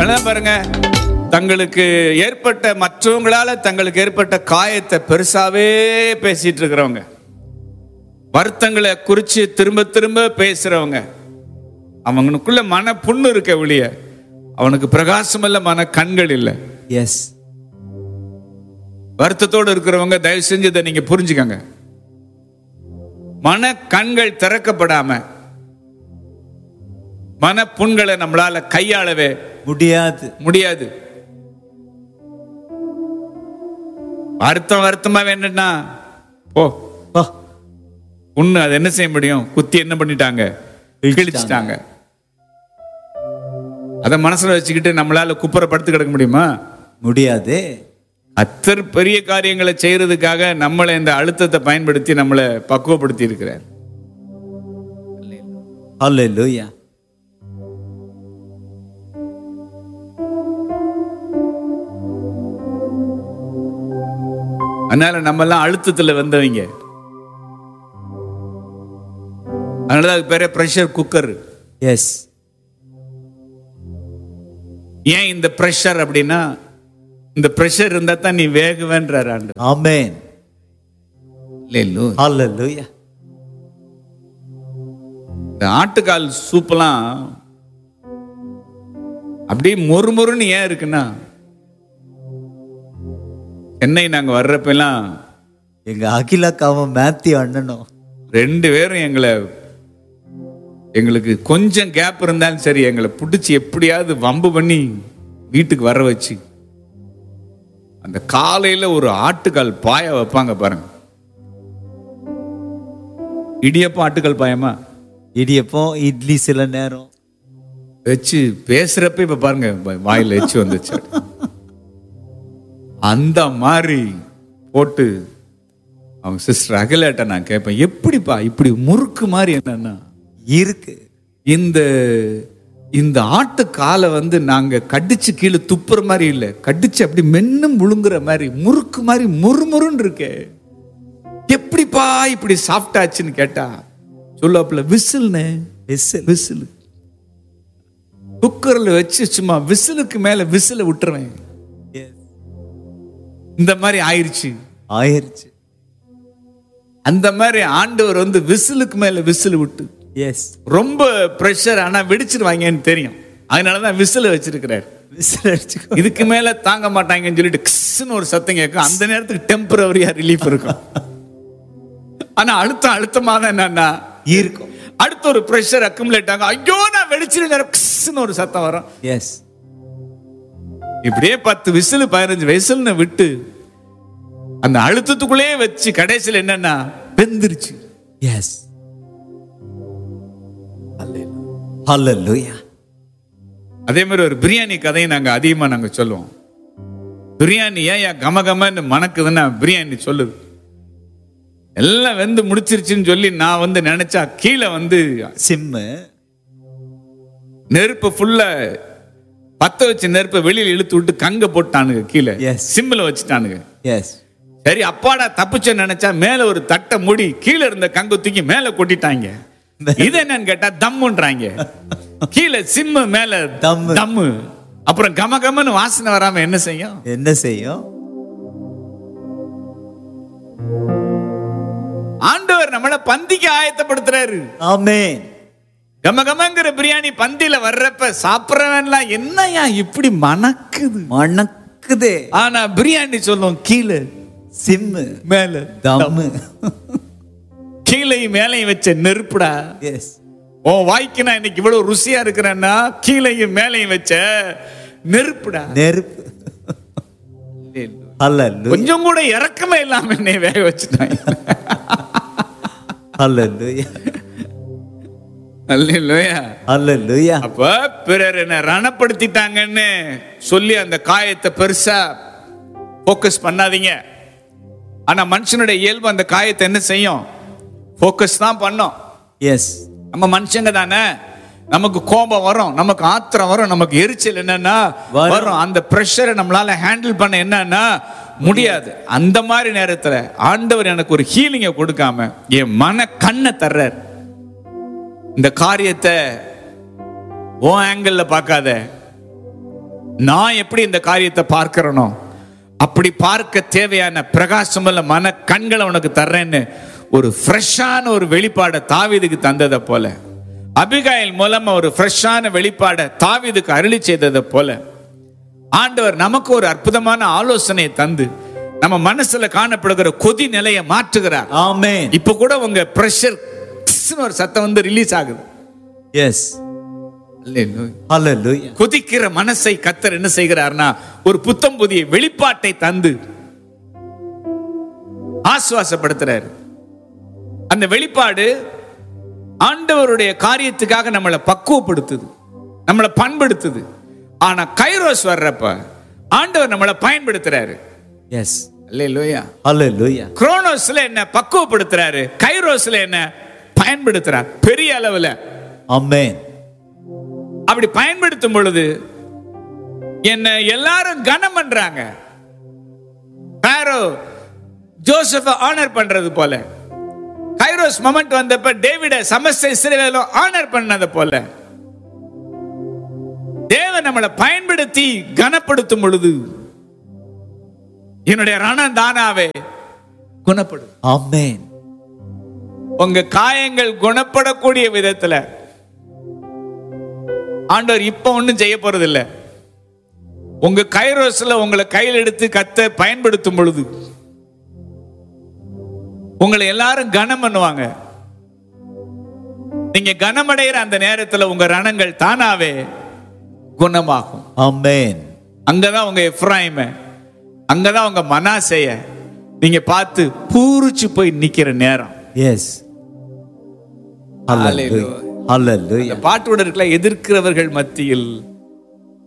அதான் பாருங்க தங்களுக்கு ஏற்பட்ட மற்றவங்களால தங்களுக்கு ஏற்பட்ட காயத்தை பெருசாவே பேசிட்டு இருக்கிறவங்க வருத்தங்களை குறிச்சு திரும்ப திரும்ப பேசுறவங்க அவனுக்குள்ள மன புண்ணு இருக்க ஒழிய அவனுக்கு பிரகாசமல்ல மன கண்கள் இல்லை எஸ் வருத்தத்தோடு இருக்கிறவங்க தயவு செஞ்சு இதை நீங்க புரிஞ்சுக்கங்க மன கண்கள் திறக்கப்படாம மன புண்களை நம்மளால கையாளவே முடியாது முடியாது வருத்தம் வருத்தமா வேணும்னா போ பா புண்ணு அது என்ன செய்ய முடியும் குத்தி என்ன பண்ணிட்டாங்க கிழிச்சிட்டாங்க. கிழிச்சிட்டாங்க அதை மனசுல வச்சுக்கிட்டு நம்மளால குப்புற படுத்து கிடக்க முடியுமா முடியாது அத்தர் பெரிய காரியங்களை செய்யறதுக்காக நம்மளை இந்த அழுத்தத்தை பயன்படுத்தி நம்மளை பக்குவப்படுத்தி இருக்கிறார் ஹalleluya அதனால நம்ம எல்லாம் அழுத்தத்துல வந்தவங்க அதனால அதுக்கு பேரே ப்ரெஷர் குக்கர் எஸ் ஏன் இந்த ப்ரெஷர் அப்படின்னா இந்த ப்ரெஷர் இருந்தா தான் நீ வேகுவேன்றார் ஆண்டு ஆமென் இல்லைல்லோ ஹalleluya இந்த ஆட்டுக்கால் சூப்பெல்லாம் அப்படியே மொறுமொறுன்னு ஏன் இருக்குன்னா சென்னை நாங்க வர்றப்பெல்லாம் எங்க அகிலாக்காவும் மேத்யூ அண்ணனும் ரெண்டு பேரும் எங்களை எங்களுக்கு கொஞ்சம் கேப் இருந்தாலும் சரி எங்களை பிடிச்சி எப்படியாவது வம்பு பண்ணி வீட்டுக்கு வர வச்சு அந்த காலையில ஒரு ஆட்டுக்கால் பாய வைப்பாங்க பாருங்க இடியப்பம் ஆட்டுக்கால் பாயமா இடியப்பம் இட்லி சில நேரம் வச்சு பேசுறப்ப இப்ப பாருங்க வ- வாயில எச்சு வந்துச்சு அந்த மாதிரி போட்டு அவங்க சிஸ்டர் அகிலாட்ட நான் கேட்பேன் எப்படிப்பா இப்படி முறுக்கு மாதிரி என்னன்னா இருக்கு இந்த இந்த ஆட்டு காலை வந்து நாங்க கடிச்சு கீழே துப்புற மாதிரி இல்ல கடிச்சு அப்படி மென்னும் முழுங்குற மாதிரி முறுக்கு மாதிரி முறுமுறுன்னு இருக்கே எப்படிப்பா இப்படி சாஃப்ட் ஆச்சுன்னு கேட்டா சொல்லாப்புல விசில்னு விசில் விசில் குக்கர்ல வச்சு சும்மா விசிலுக்கு மேல விசில விட்டுருவேன் இந்த மாதிரி ஆயிருச்சு ஆயிருச்சு அந்த மாதிரி ஆண்டவர் வந்து விசிலுக்கு மேல விசில் விட்டு எஸ் ரொம்ப ப்ரெஷர் ஆனா வெடிச்சிருவாங்கன்னு தெரியும் அதனாலதான் விசில வச்சிருக்கிறார் விசில் அடிச்சுக்கோ இதுக்கு மேல தாங்க மாட்டாங்கன்னு சொல்லிட்டு கிஸ்ன்னு ஒரு சத்தம் கேட்கும் அந்த நேரத்துக்கு டெம்பரவரியா ரிலீஃப் இருக்கும் ஆனா அழுத்தம் அழுத்தமா தான் என்னன்னா இருக்கும் அடுத்த ஒரு ப்ரெஷர் அக்குமுலேட் ஆகும் ஐயோ நான் வெடிச்சிருந்தேன் கிஸ்ன்னு ஒரு சத்தம் வரும் எஸ் இப்படியே பத்து விசில் பதினஞ்சு விசில்னு விட்டு அந்த அழுத்தத்துக்குள்ளேயே வச்சு கடைசியில் என்னன்னா வெந்துருச்சு எஸ் ஹalleluya அதே மாதிரி ஒரு பிரியாணி கதையை நாங்க அதிகமா நாங்க சொல்லுவோம் பிரியாணி ஏன் ஏன் கம கமன்னு மணக்குதுன்னா பிரியாணி சொல்லுது எல்லாம் வெந்து முடிச்சிருச்சுன்னு சொல்லி நான் வந்து நினைச்சா கீழே வந்து சிம்மு நெருப்பு ஃபுல்லா பத்த வச்ச நெருப்பை வெளியில இழுத்து விட்டு கங்க போட்டானுங்க கீழே Yes. சிம்மில் வச்சுட்டானுங்க எஸ் சரி அப்பாடா தப்பிச்சேன்னு நினைச்சா மேல ஒரு தட்டை மூடி கீழே இருந்த கங்கு தூக்கி மேல கொட்டிட்டாங்க இது என்னன்னு கேட்டா தம்முன்றாங்க கீழே சிம்மு மேல தம்மு. தம்மு அப்புறம் கம கமன்னு வாசனை வராம என்ன செய்யும் என்ன செய்யும் ஆண்டவர் நம்மள பந்திக்கு ஆயத்தப்படுத்துறாரு ஆமென் கம கமங்கிற பிரியாணி பந்தியில வர்றப்ப சாப்பிடறவன்லாம் என்னய்யா இப்படி மணக்குது மணக்குதே ஆனா பிரியாணி சொல்லும் கீழே சிம்மு மேல தம்மு கீழையும் மேலையும் வச்ச நெருப்புடா எஸ் உன் வாய்க்கு நான் இன்னைக்கு இவ்வளவு ருசியா இருக்கிறேன்னா கீழையும் மேலையும் வச்ச நெருப்புடா நெருப்பு ஹalleluya கொஞ்சம் கூட இறக்கமே இல்லாம என்னை வேக வச்சுட்டாங்க ஹalleluya அல்லேலூயா. ஹalleluya அப்ப பிறர் என்ன ரணப்படுத்திட்டாங்கன்னு சொல்லி அந்த காயத்தை பெருசா போக்கஸ் பண்ணாதீங்க ஆனா மனுஷனுடைய இயல்பு அந்த காயத்தை என்ன செய்யும் போக்கஸ் தான் பண்ணும் எஸ் நம்ம மனுஷங்க தானே நமக்கு கோபம் வரும் நமக்கு ஆத்திரம் வரும் நமக்கு எரிச்சல் என்னன்னா வரும். வரும் அந்த ப்ரெஷரை நம்மளால ஹேண்டில் பண்ண என்னன்னா முடியாது அந்த மாதிரி நேரத்துல ஆண்டவர் எனக்கு ஒரு ஹீலிங்கை கொடுக்காம என் மன கண்ணை தர்றார் இந்த காரியத்தை ஓ ஆங்கிள் பார்க்காத நான் எப்படி இந்த காரியத்தை பார்க்கிறேனோ அப்படி பார்க்க தேவையான பிரகாசமுள்ள மன கண்களை உனக்கு தர்றேன்னு ஒரு ஃப்ரெஷ்ஷான ஒரு வெளிப்பாடை தாவீதுக்கு தந்ததை போல அபிகாயில் மூலமா ஒரு ஃப்ரெஷ்ஷான வெளிப்பாடை தாவீதுக்கு அருளி செய்ததை போல ஆண்டவர் நமக்கு ஒரு அற்புதமான ஆலோசனையை தந்து நம்ம மனசுல காணப்படுகிற கொதி நிலையை மாற்றுகிறார் ஆமென் இப்ப கூட உங்க பிரஷர் ஒரு சத்தம் வந்து ரிலீஸ் ஆகுது எஸ் ஹalleluya கொதிக்கிற மனசை கத்தர் என்ன செய்கிறார்னா ஒரு புத்தம் புதிய வெளிப்பாட்டை தந்து ஆசுவாசப்படுத்துறாரு அந்த வெளிப்பாடு ஆண்டவருடைய காரியத்துக்காக நம்மளை பக்குவப்படுத்துது நம்மளை பண்படுத்துது ஆனா கைரோஸ் வர்றப்ப ஆண்டவர் நம்மளை பயன்படுத்துறாரு எஸ் அல்லேலூயா ஹalleluya குரோனோஸ்ல என்ன பக்குவப்படுத்துறாரு கைரோஸ்ல என்ன பயன்படுத்துறார் பெரிய அளவுல ஆமென் அப்படி பயன்படுத்தும் பொழுது என்ன எல்லாரும் கனம் பண்றாங்க பாரோ ஜோசப் ஆனர் பண்றது போல கைரோஸ் மொமெண்ட் வந்தப்ப டேவிட சமஸ்த இஸ்ரேலும் ஆனர் பண்ணது போல தேவன் நம்மளை பயன்படுத்தி கனப்படுத்தும் பொழுது என்னுடைய ரணம் தானாவே குணப்படும் ஆமென் உங்க காயங்கள் குணப்படக்கூடிய விதத்துல ஆண்டவர் இப்ப ஒண்ணும் செய்ய போறது இல்ல உங்க கைரோஸ்ல உங்களை கையில் எடுத்து கத்த பயன்படுத்தும் பொழுது உங்களை எல்லாரும் கனம் பண்ணுவாங்க நீங்க கனமடைகிற அந்த நேரத்துல உங்க ரணங்கள் தானாவே குணமாகும் ஆமென் அங்கதான் உங்க எஃப்ராயிம அங்கதான் உங்க மனாசைய நீங்க பார்த்து பூரிச்சு போய் நிக்கிற நேரம் எஸ் ஹalleluya Hallelujah. ஹalleluya இந்த பாட்டோட இருக்கல எதிர்க்கிறவர்கள் மத்தியில்